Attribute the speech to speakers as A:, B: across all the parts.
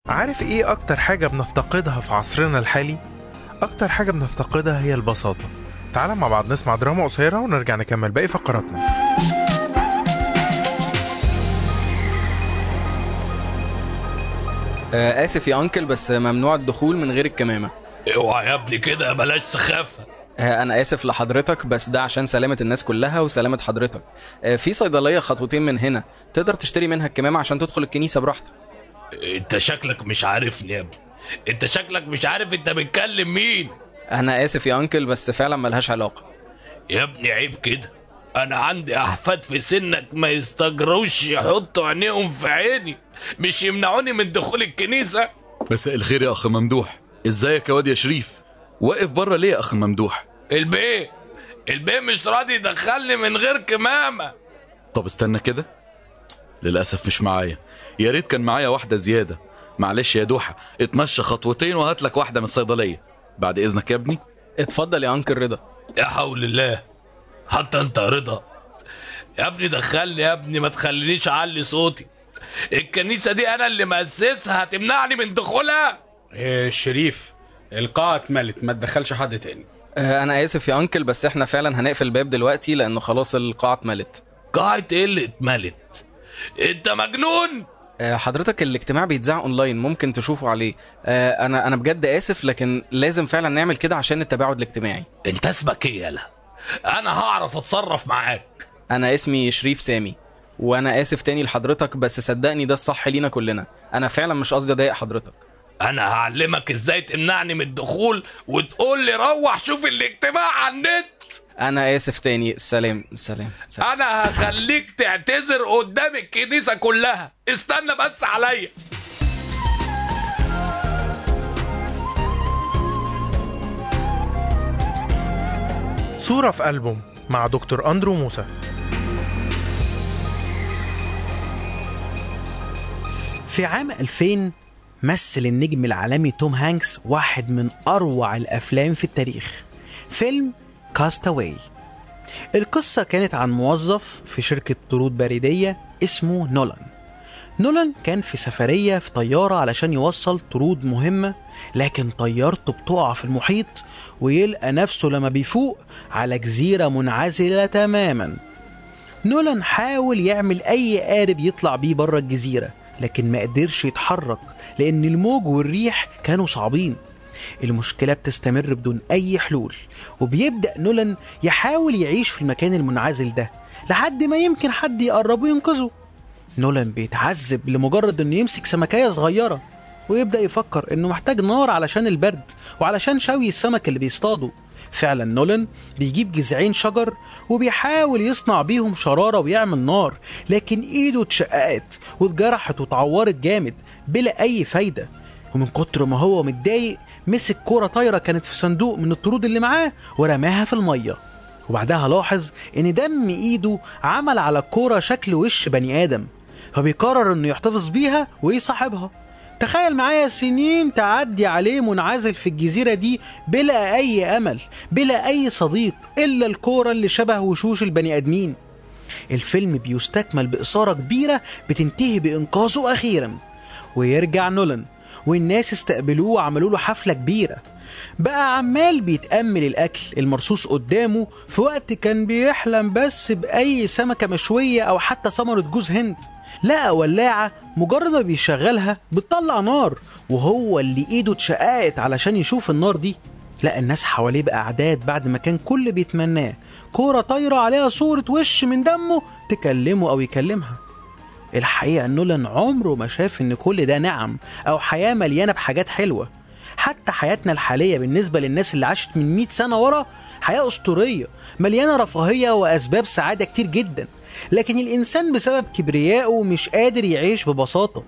A: عارف ايه اكتر حاجة بنفتقدها في عصرنا الحالي؟ اكتر حاجة بنفتقدها هي البساطة تعال مع بعض نسمع دراما قصيرة ونرجع نكمل باقي فقراتنا
B: آه اسف يا انكل بس ممنوع الدخول من غير الكمامه
C: اوعى يا ابني كده بلاش سخافه
B: آه انا اسف لحضرتك بس ده عشان سلامه الناس كلها وسلامه حضرتك آه في صيدليه خطوتين من هنا تقدر تشتري منها الكمامه عشان تدخل الكنيسه براحتك
C: انت شكلك مش عارفني يا ابني انت شكلك مش عارف انت بتكلم مين
B: انا اسف يا انكل بس فعلا ملهاش علاقه
C: يا ابني عيب كده انا عندي احفاد في سنك ما يستجروش يحطوا عينيهم في عيني مش يمنعوني من دخول الكنيسه
D: مساء الخير يا اخ ممدوح ازيك يا واد يا شريف واقف بره ليه يا اخ ممدوح
C: البيه البيه مش راضي يدخلني من غير كمامه
D: طب استنى كده للاسف مش معايا يا ريت كان معايا واحده زياده معلش يا دوحه اتمشى خطوتين وهات لك واحده من الصيدليه بعد اذنك يا ابني
B: اتفضل يا انكل رضا
C: يا حول الله حتى انت رضا يا ابني دخلني يا ابني ما تخلينيش اعلي صوتي الكنيسه دي انا اللي مؤسسها هتمنعني من دخولها
E: إيه شريف القاعة اتملت ما تدخلش حد تاني
B: آه انا اسف يا انكل بس احنا فعلا هنقفل الباب دلوقتي لانه خلاص القاعه اتملت
C: قاعة ايه اللي اتملت انت مجنون
B: آه حضرتك الاجتماع بيتذاع اونلاين ممكن تشوفوا عليه آه انا انا بجد اسف لكن لازم فعلا نعمل كده عشان التباعد الاجتماعي
C: انت اسمك ايه يالا انا هعرف اتصرف معاك
B: انا اسمي شريف سامي وانا اسف تاني لحضرتك بس صدقني ده الصح لينا كلنا انا فعلا مش قصدي اضايق حضرتك
C: انا هعلمك ازاي تمنعني من الدخول وتقول لي روح شوف الاجتماع على النت
B: انا اسف تاني سلام سلام, سلام.
C: انا هخليك تعتذر قدام الكنيسه كلها استنى بس عليا
A: صورة في ألبوم مع دكتور أندرو موسى
F: في عام 2000 مثل النجم العالمي توم هانكس واحد من أروع الأفلام في التاريخ فيلم كاستاوي القصة كانت عن موظف في شركة طرود بريدية اسمه نولان نولان كان في سفرية في طيارة علشان يوصل طرود مهمة لكن طيارته بتقع في المحيط ويلقى نفسه لما بيفوق على جزيرة منعزلة تماما نولان حاول يعمل أي قارب يطلع بيه بره الجزيرة لكن ما قدرش يتحرك لأن الموج والريح كانوا صعبين المشكلة بتستمر بدون أي حلول وبيبدأ نولان يحاول يعيش في المكان المنعزل ده لحد ما يمكن حد يقرب وينقذه نولان بيتعذب لمجرد انه يمسك سمكية صغيرة ويبدأ يفكر انه محتاج نار علشان البرد وعلشان شوي السمك اللي بيصطاده فعلا نولان بيجيب جذعين شجر وبيحاول يصنع بيهم شرارة ويعمل نار لكن ايده اتشققت واتجرحت واتعورت جامد بلا اي فايدة ومن كتر ما هو متضايق مسك كورة طايرة كانت في صندوق من الطرود اللي معاه ورماها في المية وبعدها لاحظ ان دم ايده عمل على الكورة شكل وش بني ادم فبيقرر انه يحتفظ بيها ويصاحبها تخيل معايا سنين تعدي عليه منعزل في الجزيرة دي بلا أي أمل بلا أي صديق إلا الكورة اللي شبه وشوش البني آدمين الفيلم بيستكمل بإثارة كبيرة بتنتهي بإنقاذه أخيرا ويرجع نولان والناس استقبلوه وعملوا له حفلة كبيرة بقى عمال بيتأمل الأكل المرصوص قدامه في وقت كان بيحلم بس بأي سمكة مشوية أو حتى ثمرة جوز هند لقى ولاعة مجرد ما بيشغلها بتطلع نار وهو اللي ايده اتشققت علشان يشوف النار دي لقى الناس حواليه بأعداد بعد ما كان كل بيتمناه كورة طايرة عليها صورة وش من دمه تكلمه أو يكلمها الحقيقة نولان عمره ما شاف إن كل ده نعم أو حياة مليانة بحاجات حلوة حتى حياتنا الحالية بالنسبة للناس اللي عاشت من 100 سنة ورا حياة أسطورية مليانة رفاهية وأسباب سعادة كتير جدا لكن الإنسان بسبب كبريائه مش قادر يعيش ببساطة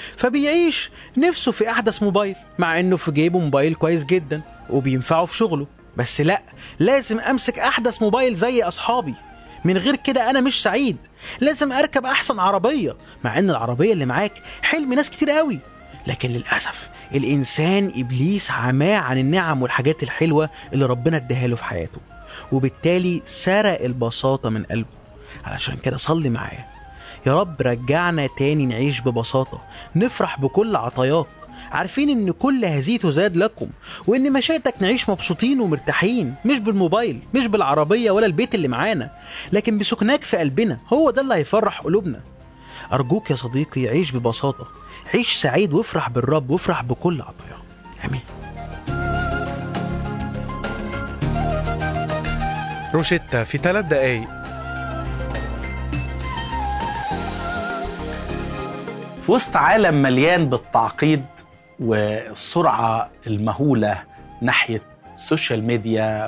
F: فبيعيش نفسه في أحدث موبايل مع إنه في جيبه موبايل كويس جدا وبينفعه في شغله بس لا لازم أمسك أحدث موبايل زي أصحابي من غير كده أنا مش سعيد لازم أركب أحسن عربية مع إن العربية اللي معاك حلم ناس كتير قوي لكن للأسف الإنسان إبليس عماه عن النعم والحاجات الحلوة اللي ربنا اداها له في حياته وبالتالي سرق البساطة من قلبه علشان كده صلي معايا يا رب رجعنا تاني نعيش ببساطة نفرح بكل عطاياك عارفين ان كل هذه تزاد لكم وان مشيئتك نعيش مبسوطين ومرتاحين مش بالموبايل مش بالعربيه ولا البيت اللي معانا لكن بسكناك في قلبنا هو ده اللي هيفرح قلوبنا ارجوك يا صديقي عيش ببساطه عيش سعيد وافرح بالرب وافرح بكل عطاياه امين
A: روشيتا في ثلاث دقايق
G: في وسط عالم مليان بالتعقيد والسرعة المهولة ناحية السوشيال ميديا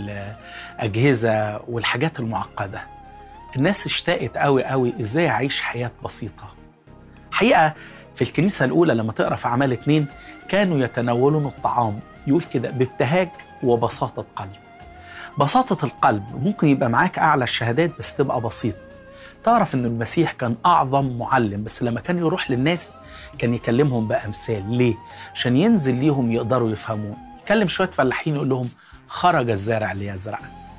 G: والأجهزة والحاجات المعقدة الناس اشتاقت قوي قوي ازاي اعيش حياة بسيطة حقيقة في الكنيسة الأولى لما تقرأ في أعمال اتنين كانوا يتناولون الطعام يقول كده بابتهاج وبساطة قلب بساطة القلب ممكن يبقى معاك أعلى الشهادات بس تبقى بسيط تعرف ان المسيح كان اعظم معلم بس لما كان يروح للناس كان يكلمهم بامثال ليه عشان ينزل ليهم يقدروا يفهموه يكلم شويه فلاحين يقول لهم خرج الزارع ليزرع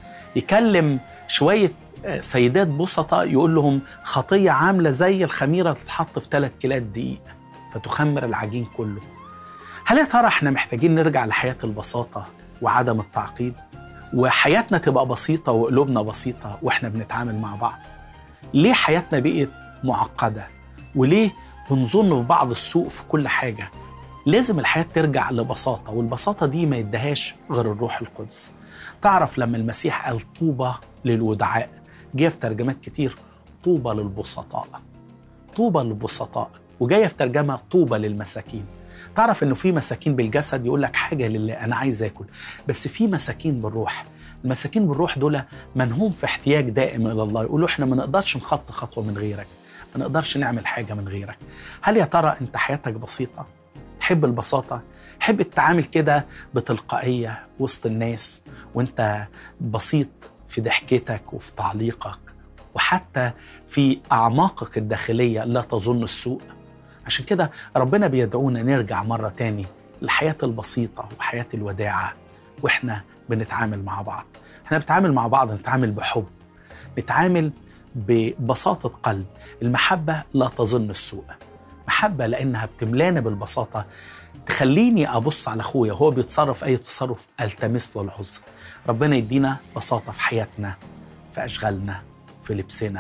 G: يكلم شويه آه، سيدات بسطاء يقول لهم خطيه عامله زي الخميره تتحط في ثلاث كيلات دقيق فتخمر العجين كله هل يا ترى احنا محتاجين نرجع لحياه البساطه وعدم التعقيد وحياتنا تبقى بسيطه وقلوبنا بسيطه واحنا بنتعامل مع بعض ليه حياتنا بقت معقدة وليه بنظن في بعض السوء في كل حاجة لازم الحياة ترجع لبساطة والبساطة دي ما يدهاش غير الروح القدس تعرف لما المسيح قال طوبى للودعاء جه في ترجمات كتير طوبى للبسطاء طوبى للبسطاء وجايه في ترجمه طوبى للمساكين تعرف انه في مساكين بالجسد يقول لك حاجه لله انا عايز اكل بس في مساكين بالروح المساكين بالروح دول من هم في احتياج دائم الى الله يقولوا احنا ما نقدرش نخط خطوه من غيرك ما نقدرش نعمل حاجه من غيرك هل يا ترى انت حياتك بسيطه تحب البساطه تحب التعامل كده بتلقائيه وسط الناس وانت بسيط في ضحكتك وفي تعليقك وحتى في اعماقك الداخليه لا تظن السوء عشان كده ربنا بيدعونا نرجع مره تاني للحياه البسيطه وحياه الوداعه واحنا بنتعامل مع بعض احنا بنتعامل مع بعض نتعامل بحب نتعامل ببساطة قلب المحبة لا تظن السوء محبة لأنها بتملاني بالبساطة تخليني أبص على أخويا وهو بيتصرف أي تصرف ألتمس له العذر ربنا يدينا بساطة في حياتنا في أشغالنا في لبسنا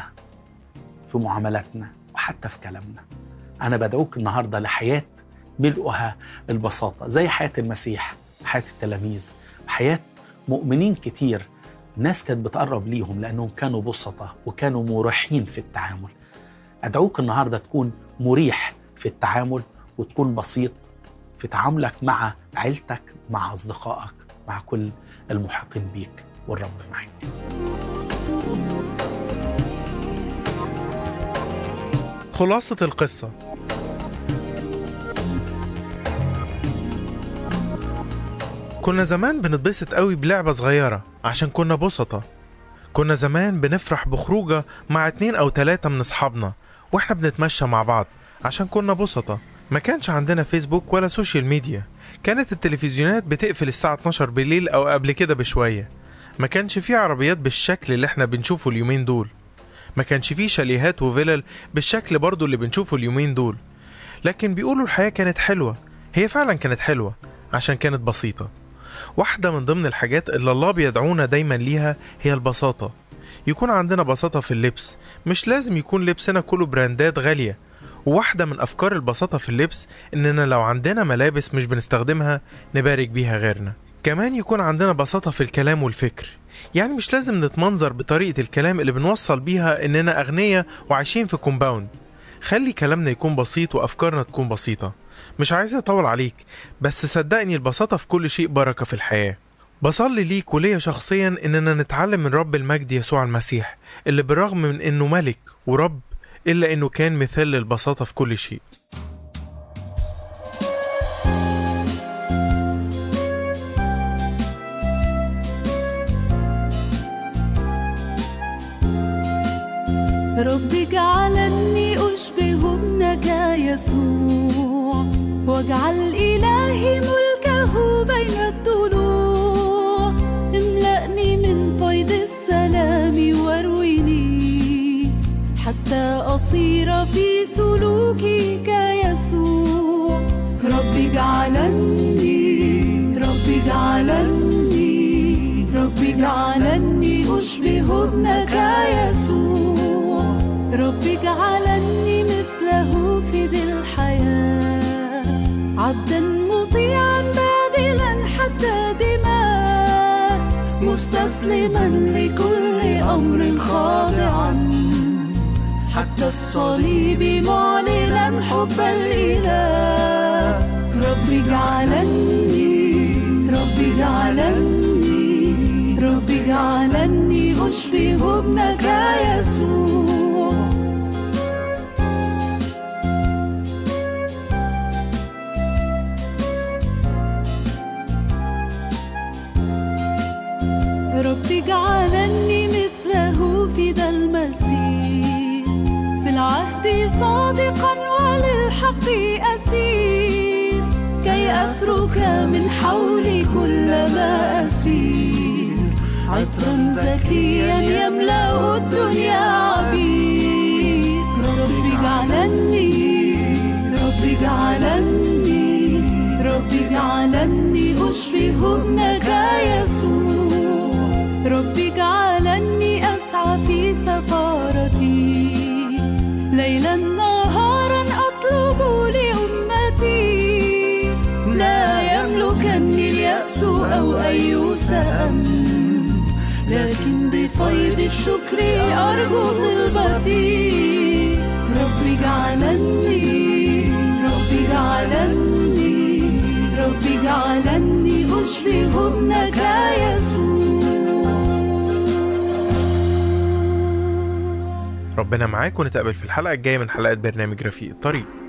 G: في معاملاتنا وحتى في كلامنا أنا بدعوك النهاردة لحياة ملؤها البساطة زي حياة المسيح حياة التلاميذ حياة مؤمنين كتير ناس كانت بتقرب ليهم لأنهم كانوا بسطة وكانوا مريحين في التعامل أدعوك النهاردة تكون مريح في التعامل وتكون بسيط في تعاملك مع عيلتك مع أصدقائك مع كل المحيطين بيك والرب معاك
A: خلاصة القصة كنا زمان بنتبسط قوي بلعبة صغيرة عشان كنا بسطة كنا زمان بنفرح بخروجة مع اتنين أو تلاتة من أصحابنا وإحنا بنتمشى مع بعض عشان كنا بسطة ما كانش عندنا فيسبوك ولا سوشيال ميديا كانت التلفزيونات بتقفل الساعة 12 بالليل أو قبل كده بشوية ما كانش فيه عربيات بالشكل اللي احنا بنشوفه اليومين دول ما كانش فيه شاليهات وفلل بالشكل برضو اللي بنشوفه اليومين دول لكن بيقولوا الحياة كانت حلوة هي فعلا كانت حلوة عشان كانت بسيطة واحدة من ضمن الحاجات اللي الله بيدعونا دايما ليها هي البساطة يكون عندنا بساطة في اللبس مش لازم يكون لبسنا كله براندات غالية وواحدة من أفكار البساطة في اللبس إننا لو عندنا ملابس مش بنستخدمها نبارك بيها غيرنا كمان يكون عندنا بساطة في الكلام والفكر يعني مش لازم نتمنظر بطريقة الكلام اللي بنوصل بيها إننا أغنياء وعايشين في كومباوند خلي كلامنا يكون بسيط وأفكارنا تكون بسيطة مش عايز أطول عليك بس صدقني البساطة في كل شيء بركة في الحياة بصلي ليك وليا شخصيا إننا نتعلم من رب المجد يسوع المسيح اللي بالرغم من إنه ملك ورب إلا إنه كان مثال للبساطة في كل شيء
H: رب جعلني أشبه ابنك يسوع واجعل إلهي ملكه بين الضلوع املأني من فيض السلام وارويني حتى أصير في سلوكك يسوع رب عبدا مطيعا باذلا حتى دماء مستسلما لكل امر خاضعا حتى الصليب معلنا حب الاله ربي اجعلني ربي اجعلني ربي اجعلني اشبه ابنك يسوع ربي اجعلني مثله في ذا المسيح في العهد صادقا وللحق أسير كي أترك من حولي كل ما أسير عطرا زكيا يملأ الدنيا عبير ربي اجعلني ربي اجعلني ربي اجعلني أشبه ابنك يسوع ربي اجعلني أسعى في سفارتي ليلا نهارا أطلب لأمتي لا يملكني اليأس أو أي سأم لكن بفيض الشكر أرجو طلبتي ربي اجعلني ربي اجعلني ربي اجعلني أشبه ابنك يسوع
A: ربنا معاك ونتقابل في الحلقة الجاية من حلقات برنامج رفيق الطريق